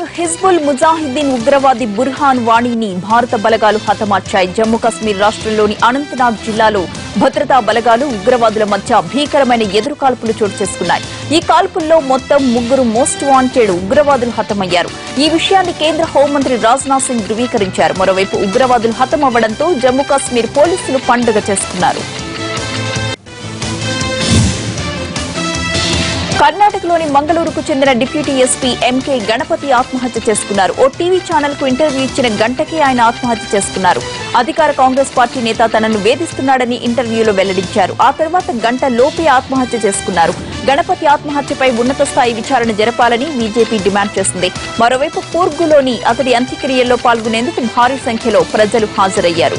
అటు హిజ్బుల్ ముజాహిద్దీన్ ఉగ్రవాది బుర్హాన్ వాణిని భారత బలగాలు హతమార్చాయి జమ్మూ కశ్మీర్ రాష్ట్రంలోని అనంతనాగ్ జిల్లాలో భద్రతా బలగాలు ఉగ్రవాదుల మధ్య భీకరమైన ఎదురుకాల్పులు చోటు చేసుకున్నాయి ఈ కాల్పుల్లో మొత్తం ముగ్గురు మోస్ట్ వాంటెడ్ ఉగ్రవాదులు హతమయ్యారు ఈ విషయాన్ని కేంద్ర హోంమంత్రి రాజ్నాథ్ సింగ్ ధృవీకరించారు మరోవైపు ఉగ్రవాదులు హతమవ్వడంతో జమ్మూ కశ్మీర్ పోలీసులు పండుగ చేసుకున్నారు కర్ణాటకలోని మంగళూరుకు చెందిన డిప్యూటీ ఎస్పీ ఎంకే గణపతి ఆత్మహత్య చేసుకున్నారు ఓ టీవీ ఛానల్ కు ఇంటర్వ్యూ ఇచ్చిన గంటకే ఆయన ఆత్మహత్య చేసుకున్నారు అధికార కాంగ్రెస్ పార్టీ నేత తనను వేధిస్తున్నాడని ఇంటర్వ్యూలో వెల్లడించారు ఆ తర్వాత గంట లోపే ఆత్మహత్య చేసుకున్నారు గణపతి ఆత్మహత్యపై ఉన్నత స్థాయి విచారణ జరపాలని బీజేపీ డిమాండ్ చేసింది మరోవైపు కూర్గులోని అతడి అంత్యక్రియల్లో పాల్గొనేందుకు భారీ సంఖ్యలో ప్రజలు హాజరయ్యారు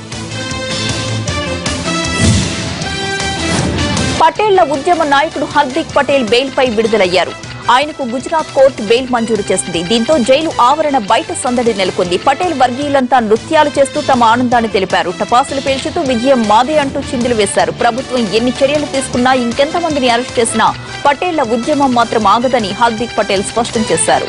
పటేళ్ల ఉద్యమ నాయకుడు హార్దిక్ పటేల్ బెయిల్ పై విడుదలయ్యారు ఆయనకు గుజరాత్ కోర్టు బెయిల్ మంజూరు చేసింది దీంతో జైలు ఆవరణ బయట సందడి నెలకొంది పటేల్ వర్గీయులంతా నృత్యాలు చేస్తూ తమ ఆనందాన్ని తెలిపారు టపాసులు పేల్చుతూ విజయం మాదే అంటూ చిందులు వేశారు ప్రభుత్వం ఎన్ని చర్యలు తీసుకున్నా ఇంకెంతమందిని అరెస్ట్ చేసినా పటేళ్ల ఉద్యమం మాత్రం ఆగదని హార్దిక్ పటేల్ స్పష్టం చేశారు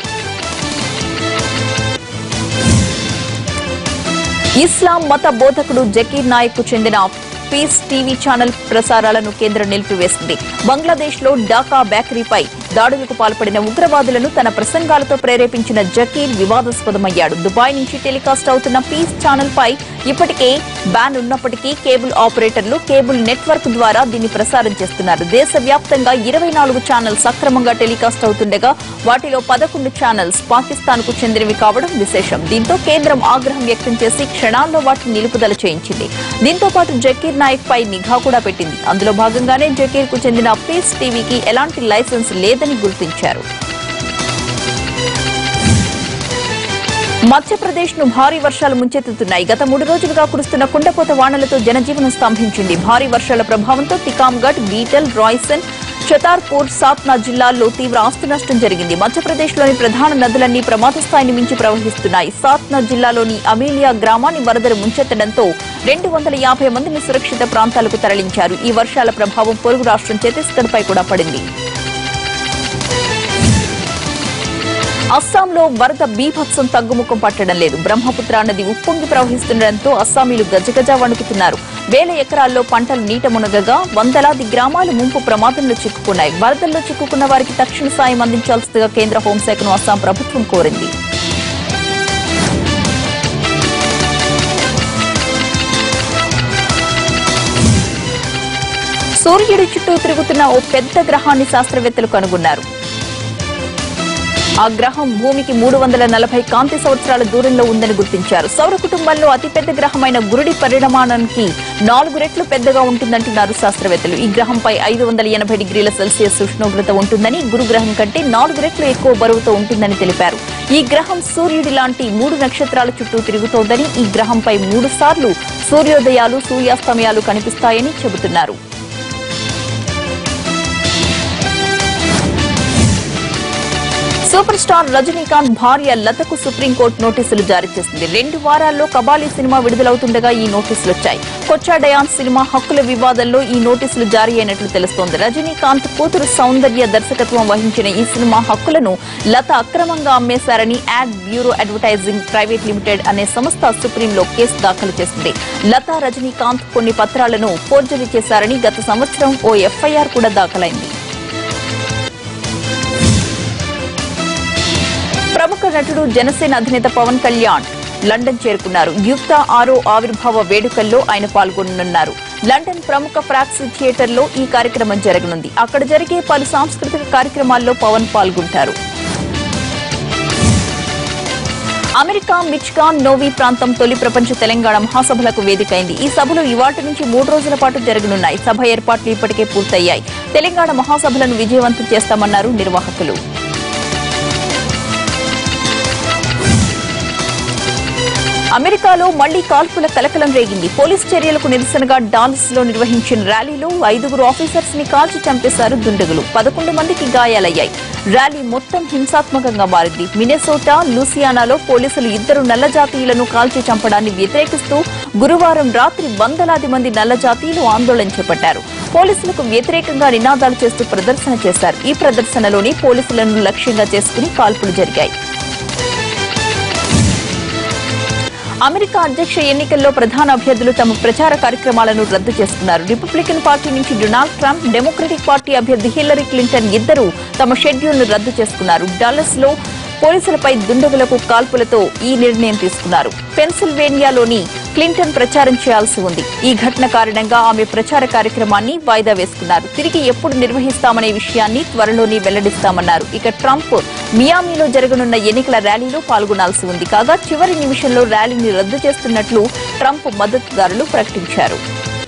ఇస్లాం మత బోధకుడు జకీర్ నాయక్ కు చెందిన పీస్ టీవీ ఛానల్ ప్రసారాలను కేంద్రం నిలిపివేసింది బంగ్లాదేశ్ లో ఢాకా బేకరీపై దాడులకు పాల్పడిన ఉగ్రవాదులను తన ప్రసంగాలతో ప్రేరేపించిన జకీర్ వివాదాస్పదమయ్యాడు దుబాయ్ నుంచి టెలికాస్ట్ అవుతున్న పీస్ ఛానల్ పై ఇప్పటికే బ్యాన్ ఉన్నప్పటికీ కేబుల్ ఆపరేటర్లు కేబుల్ నెట్వర్క్ ద్వారా దీన్ని ప్రసారం చేస్తున్నారు దేశవ్యాప్తంగా ఇరవై నాలుగు ఛానల్స్ సక్రమంగా టెలికాస్ట్ అవుతుండగా వాటిలో పదకొండు ఛానల్స్ పాకిస్తాన్ కు చెందినవి కావడం విశేషం దీంతో కేంద్రం ఆగ్రహం వ్యక్తం చేసి క్షణాల్లో వాటిని నిలుపుదల చేయించింది దీంతో పాటు జకీర్ నాయక్ పై నిఘా కూడా పెట్టింది అందులో భాగంగానే జకీర్ కు చెందిన పీస్ టీవీకి ఎలాంటి లైసెన్స్ లేదని గుర్తించారు మధ్యప్రదేశ్ ను భారీ వర్షాలు ముంచెత్తుతున్నాయి గత మూడు రోజులుగా కురుస్తున్న కుండపోత వానలతో జనజీవనం స్తంభించింది భారీ వర్షాల ప్రభావంతో తికాంగఢ్ బీటల్ రాయ్సన్ చతార్పూర్ సాత్నా జిల్లాల్లో తీవ్ర ఆస్తి నష్టం జరిగింది మధ్యప్రదేశ్లోని ప్రధాన నదులన్నీ ప్రమాద స్థాయిని మించి ప్రవహిస్తున్నాయి సాత్నా జిల్లాలోని అమీలియా గ్రామాన్ని వరదలు ముంచెత్తడంతో రెండు వందల యాభై మందిని సురక్షిత ప్రాంతాలకు తరలించారు ఈ వర్షాల ప్రభావం పొరుగు రాష్ట్రం ఛత్తీస్గఢ్ పై కూడా పడింది అస్సాంలో వరద బీభత్సం తగ్గుముఖం పట్టడం లేదు బ్రహ్మపుత్ర నది ఉప్పొంగి ప్రవహిస్తుండటంతో అస్సామీలు గజగజ వణుకుతున్నారు వేల ఎకరాల్లో పంటలు నీట మునగగా వందలాది గ్రామాలు ముంపు ప్రమాదంలో చిక్కుకున్నాయి వరదల్లో చిక్కుకున్న వారికి తక్షణ సాయం అందించాల్సిందిగా కేంద్ర హోంశాఖను అస్సాం ప్రభుత్వం కోరింది సూర్యుడి చుట్టూ తిరుగుతున్న ఓ పెద్ద గ్రహాన్ని శాస్త్రవేత్తలు కనుగొన్నారు ఆ గ్రహం భూమికి మూడు వందల నలభై కాంతి సంవత్సరాల దూరంలో ఉందని గుర్తించారు సౌర కుటుంబంలో అతిపెద్ద గ్రహమైన గురుడి పరిణామానికి నాలుగు రెట్లు పెద్దగా ఉంటుందంటున్నారు శాస్త్రవేత్తలు ఈ గ్రహంపై ఐదు వందల ఎనభై డిగ్రీల సెల్సియస్ ఉష్ణోగ్రత ఉంటుందని గురు గ్రహం కంటే నాలుగు రెట్లు ఎక్కువ బరువుతో ఉంటుందని తెలిపారు ఈ గ్రహం సూర్యుడి లాంటి మూడు నక్షత్రాల చుట్టూ తిరుగుతోందని ఈ గ్రహంపై మూడు సార్లు సూర్యోదయాలు సూర్యాస్తమయాలు కనిపిస్తాయని చెబుతున్నారు సూపర్ స్టార్ రజనీకాంత్ భార్య లతకు సుప్రీంకోర్టు నోటీసులు జారీ చేసింది రెండు వారాల్లో కబాలీ సినిమా విడుదలవుతుండగా ఈ నోటీసులు వచ్చాయి కొచ్చా డయాన్స్ సినిమా హక్కుల వివాదంలో ఈ నోటీసులు జారీ అయినట్లు తెలుస్తోంది రజనీకాంత్ కూతురు సౌందర్య దర్శకత్వం వహించిన ఈ సినిమా హక్కులను లత అక్రమంగా అమ్మేశారని ad bureau advertising private limited అనే సంస్థ సుప్రీంలో కేసు దాఖలు చేసింది లత రజనీకాంత్ కొన్ని పత్రాలను ఫోర్జరీ చేశారని గత సంవత్సరం ఓ ఎఫ్ఐఆర్ కూడా దాఖలైంది ప్రముఖ నటుడు జనసేన అధినేత పవన్ కళ్యాణ్ లండన్ చేరుకున్నారు యుక్త ఆరో ఆవిర్భావ వేడుకల్లో ఆయన పాల్గొననున్నారు లండన్ ప్రముఖ ఫ్రాక్సీ థియేటర్లో ఈ కార్యక్రమం జరగనుంది అక్కడ జరిగే పలు సాంస్కృతిక కార్యక్రమాల్లో పవన్ పాల్గొంటారు అమెరికా మిచ్గాన్ నోవీ ప్రాంతం తొలి ప్రపంచ తెలంగాణ మహాసభలకు వేదికైంది ఈ సభలు ఇవాటి నుంచి మూడు రోజుల పాటు జరగనున్నాయి సభ ఏర్పాట్లు ఇప్పటికే పూర్తయ్యాయి తెలంగాణ మహాసభలను విజయవంతం చేస్తామన్నారు నిర్వాహకులు అమెరికాలో మళ్లీ కాల్పుల కలకలం రేగింది పోలీస్ చర్యలకు నిరసనగా డాలస్ లో నిర్వహించిన ర్యాలీలో ఐదుగురు ఆఫీసర్స్ ని కాల్చి చంపేశారు దుండగులు పదకొండు మందికి గాయాలయ్యాయి ర్యాలీ మొత్తం హింసాత్మకంగా మారింది మినెసోటా లూసియానాలో పోలీసులు ఇద్దరు నల్ల జాతీయులను కాల్చి చంపడాన్ని వ్యతిరేకిస్తూ గురువారం రాత్రి వందలాది మంది నల్ల జాతీయులు ఆందోళన చేపట్టారు పోలీసులకు వ్యతిరేకంగా నినాదాలు చేస్తూ ప్రదర్శన చేశారు ఈ ప్రదర్శనలోని పోలీసులను లక్ష్యంగా చేసుకుని కాల్పులు జరిగాయి అమెరికా అధ్యక్ష ఎన్నికల్లో ప్రధాన అభ్యర్థులు తమ ప్రచార కార్యక్రమాలను రద్దు చేసుకున్నారు రిపబ్లికన్ పార్టీ నుంచి డొనాల్డ్ ట్రంప్ డెమోక్రటిక్ పార్టీ అభ్యర్థి హిల్లరీ క్లింటన్ ఇద్దరూ తమ షెడ్యూల్ను రద్దు చేసుకున్నారు డల్లస్ లో పోలీసులపై దుండగులకు కాల్పులతో ఈ నిర్ణయం తీసుకున్నారు పెన్సిల్వేనియాలోని క్లింటన్ ప్రచారం చేయాల్సి ఉంది ఈ ఘటన కారణంగా ఆమె ప్రచార కార్యక్రమాన్ని వాయిదా వేసుకున్నారు తిరిగి ఎప్పుడు నిర్వహిస్తామనే విషయాన్ని త్వరలోనే వెల్లడిస్తామన్నారు ఇక ట్రంప్ మియామిలో జరగనున్న ఎన్నికల ర్యాలీలో పాల్గొనాల్సి ఉంది కాగా చివరి నిమిషంలో ర్యాలీని రద్దు చేస్తున్నట్లు ట్రంప్ మద్దతుదారులు ప్రకటించారు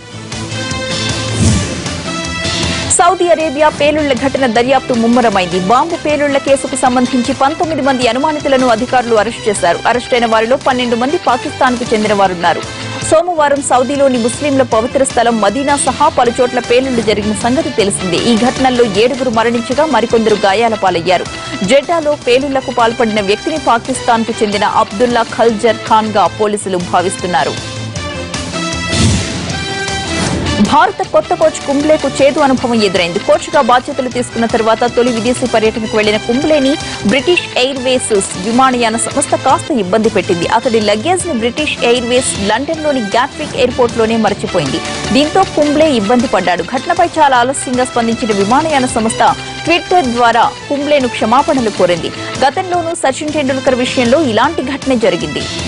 సౌదీ అరేబియా పేలుళ్ల ఘటన దర్యాప్తు ముమ్మరమైంది బాంబు పేలుళ్ల కేసుకు సంబంధించి పంతొమ్మిది మంది అనుమానితులను అధికారులు అరెస్ట్ చేశారు అరెస్టైన వారిలో పన్నెండు మంది పాకిస్తాన్కు చెందిన వారున్నారు సోమవారం సౌదీలోని ముస్లింల పవిత్ర స్థలం మదీనా సహా పలు చోట్ల పేలుళ్లు జరిగిన సంగతి తెలిసిందే ఈ ఘటనల్లో ఏడుగురు మరణించగా మరికొందరు గాయాల పాలయ్యారు జెడ్డాలో పేలుళ్లకు పాల్పడిన వ్యక్తిని పాకిస్తాన్కు చెందిన అబ్దుల్లా ఖల్జర్ ఖాన్ గా పోలీసులు భావిస్తున్నారు భారత కొత్త కోచ్ కుంబ్లేకు చేదు అనుభవం ఎదురైంది కోచ్ గా బాధ్యతలు తీసుకున్న తర్వాత తొలి విదేశీ పర్యటనకు వెళ్లిన కుంబ్లేని బ్రిటిష్ ఎయిర్వేస్ విమానయాన సంస్థ కాస్త ఇబ్బంది పెట్టింది అతడి లగేజ్ ని బ్రిటిష్ ఎయిర్వేస్ లండన్ లోని గ్యాట్విక్ ఎయిర్పోర్ట్ లోనే మరచిపోయింది దీంతో కుంబ్లే ఇబ్బంది పడ్డాడు ఘటనపై చాలా ఆలస్యంగా స్పందించిన విమానయాన సంస్థ ట్విట్టర్ ద్వారా కుంబ్లేను క్షమాపణలు కోరింది గతంలోనూ సచిన్ టెండూల్కర్ విషయంలో ఇలాంటి ఘటనే జరిగింది